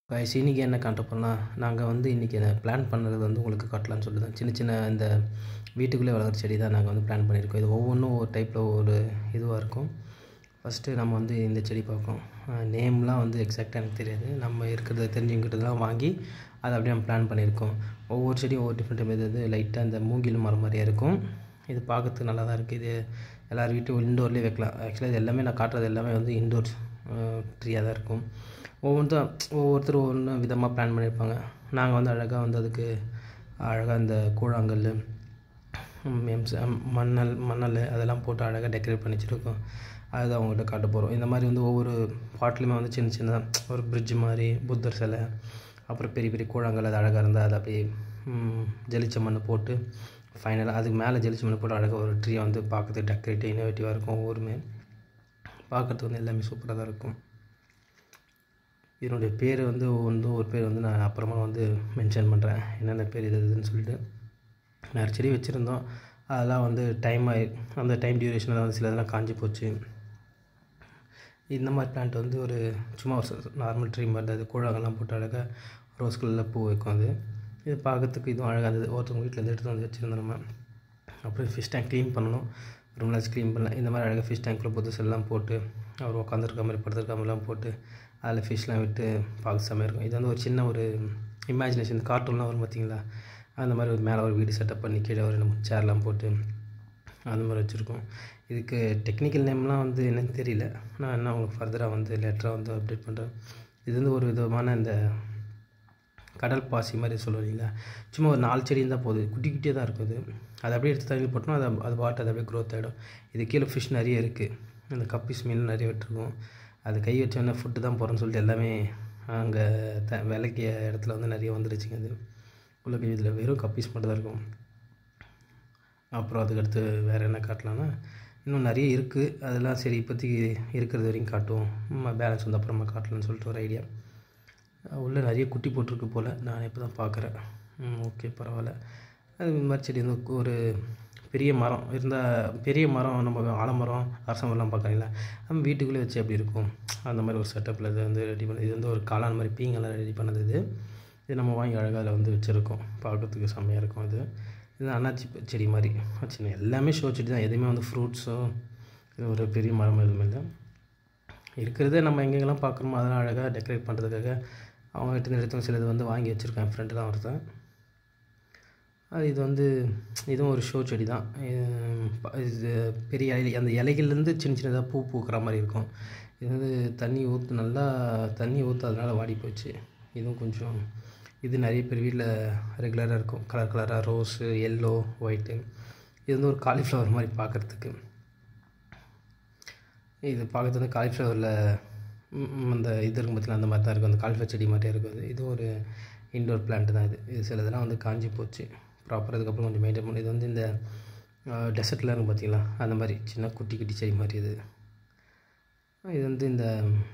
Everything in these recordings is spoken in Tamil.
கைஸ் இன்றைக்கி என்ன காட்ட போனால் நாங்கள் வந்து இன்றைக்கி பிளான் பண்ணுறது வந்து உங்களுக்கு காட்டலான்னு சொல்லிட்டு தான் சின்ன சின்ன இந்த வீட்டுக்குள்ளே வளர்கிற செடி தான் நாங்கள் வந்து பிளான் பண்ணியிருக்கோம் இது ஒவ்வொன்றும் ஒரு டைப்பில் ஒரு இதுவாக இருக்கும் ஃபஸ்ட்டு நம்ம வந்து இந்த செடி பார்ப்போம் நேம்லாம் வந்து எக்ஸாக்டாக எனக்கு தெரியாது நம்ம இருக்கிறத தெரிஞ்சுக்கிட்டதெல்லாம் வாங்கி அதை அப்படியே நம்ம பிளான் பண்ணியிருக்கோம் ஒவ்வொரு செடியும் ஒவ்வொரு டிஃப்ரெண்ட் டைப் இது லைட்டாக இந்த மூங்கில் மரம் மாதிரியே இருக்கும் இது பார்க்கறதுக்கு நல்லா தான் இருக்குது இது எல்லார் வீட்டும் இன்டோர்லேயே வைக்கலாம் ஆக்சுவலாக இது எல்லாமே நான் காட்டுறது எல்லாமே வந்து இன்டோர் ட்ரீயாக தான் இருக்கும் ஒவ்வொருத்தரும் ஒவ்வொருத்தரும் ஒவ்வொன்று விதமாக பிளான் பண்ணியிருப்பாங்க நாங்கள் வந்து அழகாக வந்து அதுக்கு அழகாக இந்த கூழாங்கல் எம்ஸ் மணல் மணல் அதெல்லாம் போட்டு அழகாக டெக்கரேட் பண்ணி வச்சுருக்கோம் அதுதான் அவங்ககிட்ட காட்ட போகிறோம் இந்த மாதிரி வந்து ஒவ்வொரு பாட்லேயுமே வந்து சின்ன சின்னதாக ஒரு பிரிட்ஜ் மாதிரி புத்தர் சிலை அப்புறம் பெரிய பெரிய கூழாங்கல் அது அழகாக இருந்தால் அதை அப்படியே ஜலிச்ச மண் போட்டு ஃபைனலாக அதுக்கு மேலே ஜலிச்ச மண் போட்டு அழகாக ஒரு ட்ரீயை வந்து பார்க்கறதுக்கு டெக்கரேட்டிவ் இன்னோவேட்டிவாக இருக்கும் ஒவ்வொருமே பார்க்குறதுக்கு வந்து எல்லாமே சூப்பராக தான் இருக்கும் இதனுடைய பேர் வந்து வந்து ஒரு பேர் வந்து நான் அப்புறமா வந்து மென்ஷன் பண்ணுறேன் என்னென்ன பேர் இது இதுன்னு சொல்லிட்டு நிறைய செடி வச்சுருந்தோம் அதெல்லாம் வந்து டைம் ஆகி அந்த டைம் டியூரேஷனில் வந்து சில இதெல்லாம் காஞ்சி போச்சு இந்த மாதிரி பிளான்ட் வந்து ஒரு சும்மா ஒரு நார்மல் ட்ரீ மாதிரி அது கூழாங்கெல்லாம் போட்டு அழகாக ரோஸ் கலரில் பூ வைக்கும் அது இது பார்க்கறதுக்கு இதுவும் அழகாக இருந்தது ஒருத்தவங்க வீட்டில் எடுத்து வந்து வச்சுருந்தோம் நம்ம அப்புறம் ஃபிஷ் டேங்க் க்ளீன் பண்ணணும் ரூம்லாம் க்ளீன் பண்ணலாம் இந்த மாதிரி அழகாக ஃபிஷ் டேங்க்கில் புதுசு எல்லாம் போட்டு அவர் உட்காந்துருக்க மாதிரி படுத்துருக்க மாதிரிலாம் போட்டு அதில் ஃபிஷ்லாம் விட்டு பார்க்க செம்மையாக இருக்கும் இது வந்து ஒரு சின்ன ஒரு இமேஜினேஷன் கார்ட்டூன்லாம் வரும் பார்த்தீங்களா அந்த மாதிரி ஒரு மேலே ஒரு வீடு செட்டப் பண்ணி கீழே ஒரு நம்ம சேர்லாம் போட்டு அந்த மாதிரி வச்சுருக்கோம் இதுக்கு டெக்னிக்கல் நேம்லாம் வந்து என்னன்னு தெரியல நான் என்ன உங்களுக்கு ஃபர்தராக வந்து லெட்டராக வந்து அப்டேட் பண்ணுறேன் இது வந்து ஒரு விதமான இந்த கடல் பாசி மாதிரி சொல்லுவீங்களா சும்மா ஒரு நாலு செடி இருந்தால் போகுது குட்டி குட்டியாக தான் இருக்கும் இது அதை அப்படியே எடுத்து தண்ணி போட்டோம்னா அது அது பாட்டு அது அப்படியே க்ரோத் ஆகிடும் இது கீழே ஃபிஷ் நிறைய இருக்குது இந்த கப்பி ஸ்மெல் நிறைய விட்டுருக்கும் அது கை வச்சோன்னே ஃபுட்டு தான் போகிறோன்னு சொல்லிட்டு எல்லாமே அங்கே த விலைக்கிய இடத்துல வந்து நிறைய வந்துருச்சுங்க அது உள்ள கை இதில் வெறும் கப்பீஸ் மட்டும் தான் இருக்கும் அப்புறம் அதுக்கடுத்து வேறு என்ன காட்டலான்னா இன்னும் நிறைய இருக்குது அதெல்லாம் சரி இப்போதைக்கு இருக்கிறது வரைக்கும் காட்டுவோம் பேலன்ஸ் வந்து அப்புறமா காட்டலான்னு சொல்லிட்டு ஒரு ஐடியா உள்ளே நிறைய குட்டி போட்டிருக்கு போல் நான் இப்போ தான் பார்க்குறேன் ஓகே பரவாயில்ல அது இந்த மாதிரி செடி வந்து ஒரு பெரிய மரம் இருந்தால் பெரிய மரம் நம்ம ஆலமரம் அரசமரம்லாம் பார்க்குறீங்களா நம்ம வீட்டுக்குள்ளே வச்சு எப்படி இருக்கும் அந்த மாதிரி ஒரு செட்டப்பில் இது வந்து ரெடி பண்ணது இது வந்து ஒரு காளான் மாதிரி பீங்கெல்லாம் ரெடி பண்ணது இது இது நம்ம வாங்கி அழகாக அதில் வந்து வச்சுருக்கோம் பார்க்குறதுக்கு செம்மையாக இருக்கும் இது இது அன்னாச்சி செடி மாதிரி சின்ன எல்லாமே ஷோ செடி தான் எதுவுமே வந்து ஃப்ரூட்ஸோ இது ஒரு பெரிய மரம் எதுவுமே இல்லை இருக்கிறதே நம்ம எங்கெங்கெல்லாம் பார்க்குறோமோ அதெல்லாம் அழகாக டெக்கரேட் பண்ணுறதுக்காக அவங்ககிட்ட எடுத்தவங்க சிலது வந்து வாங்கி வச்சுருக்கேன் என் ஃப்ரெண்டு தான் ஒருத்தன் அது இது வந்து இதுவும் ஒரு ஷோ செடி தான் இது பெரிய இலை அந்த இலைகள்லேருந்து சின்ன சின்னதாக பூ பூக்கிற மாதிரி இருக்கும் இது வந்து தண்ணி ஊற்று நல்லா தண்ணி ஊற்றாதனால வாடி போச்சு இதுவும் கொஞ்சம் இது நிறைய பேர் வீட்டில் ரெகுலராக இருக்கும் கலர் கலராக ரோஸு எல்லோ ஒயிட்டு இது வந்து ஒரு காலிஃப்ளவர் மாதிரி பார்க்குறதுக்கு இது பார்க்குறது வந்து காலிஃப்ளவரில் அந்த இது இருக்கும் பார்த்தீங்களா அந்த மாதிரி தான் இருக்கும் அந்த காலிஃப்ளவர் செடி மாதிரியே இருக்கும் இது ஒரு இன்டோர் பிளான்ட் தான் இது இது சிலதெல்லாம் வந்து காஞ்சி போச்சு ப்ராப்பராக இதுக்கப்புறம் கொஞ்சம் மெயின்டைன் பண்ணி இது வந்து இந்த டெசர்ட்லாம் இருக்கும் பார்த்தீங்களா அந்த மாதிரி சின்ன குட்டி குட்டி செடி மாதிரி இது இது வந்து இந்த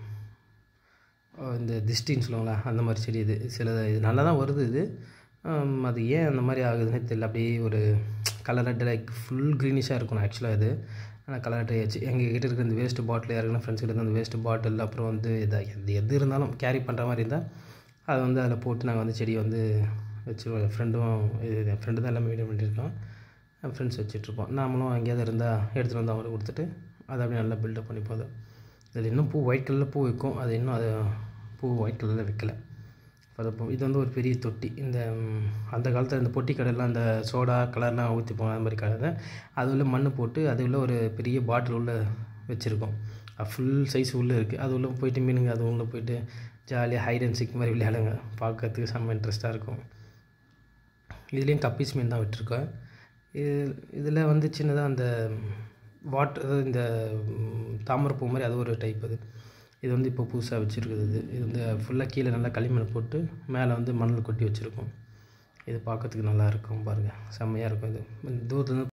இந்த திஷ்டின்னு சொல்லுவாங்களா அந்த மாதிரி செடி இது சில இது நல்லா தான் வருது இது அது ஏன் அந்த மாதிரி ஆகுதுன்னே தெரியல அப்படியே ஒரு கலர் லைக் ஃபுல் க்ரீனிஷாக இருக்கணும் ஆக்சுவலாக இது ஆனால் கலர் ஆச்சு எங்கள் கிட்டே இருக்கிற இந்த வேஸ்ட்டு பாட்டில் யாருக்குன்னா ஃப்ரெண்ட்ஸ் கிட்ட அந்த வேஸ்ட்டு பாட்டில் அப்புறம் வந்து எதை எது எது இருந்தாலும் கேரி பண்ணுற மாதிரி இருந்தால் அதை வந்து அதில் போட்டு நாங்கள் வந்து செடியை வந்து வச்சுருவோம் என் ஃப்ரெண்டும் இது என் ஃப்ரெண்டு தான் எல்லாமே வீடியோ பண்ணியிருக்கோம் என் ஃப்ரெண்ட்ஸ் வச்சுட்ருப்போம் நாமளும் எங்கேயாவது இருந்தால் எடுத்துகிட்டு வந்து அவங்களுக்கு கொடுத்துட்டு அதை அப்படியே நல்லா பில்டப் பண்ணிப்போம் அது இதில் இன்னும் பூ ஒயிட் கலரில் பூ வைக்கும் அது இன்னும் அது பூ ஒயிட் கலரில் வைக்கல அது இது வந்து ஒரு பெரிய தொட்டி இந்த அந்த காலத்தில் இந்த பொட்டி கடையெல்லாம் அந்த சோடா கலர்லாம் ஊற்றிப்போம் அந்த மாதிரி கடை அது உள்ள மண் போட்டு அது உள்ள ஒரு பெரிய பாட்டில் உள்ளே வச்சுருக்கோம் ஃபுல் சைஸ் உள்ளே இருக்குது அது உள்ளே போயிட்டு மீனுங்க அது உள்ளே போயிட்டு ஜாலியாக ஹைட் அண்ட் சிக் மாதிரி விளையாடுங்க பார்க்கறதுக்கு செம்ம இன்ட்ரெஸ்ட்டாக இருக்கும் இதுலேயும் கப்பீஸ் மீன் தான் விட்டுருக்கோம் இது இதில் வந்து சின்னதாக அந்த வாட்டர் அதாவது இந்த தாமரைப்பூ மாதிரி அது ஒரு டைப் அது இது வந்து இப்போ புதுசாக வச்சுருக்குது இது இது வந்து ஃபுல்லாக கீழே நல்லா களிமண் போட்டு மேலே வந்து மணல் கொட்டி வச்சுருக்கோம் இது பார்க்கறதுக்கு நல்லா இருக்கும் பாருங்கள் செம்மையாக இருக்கும் இது தூரத்துலேருந்து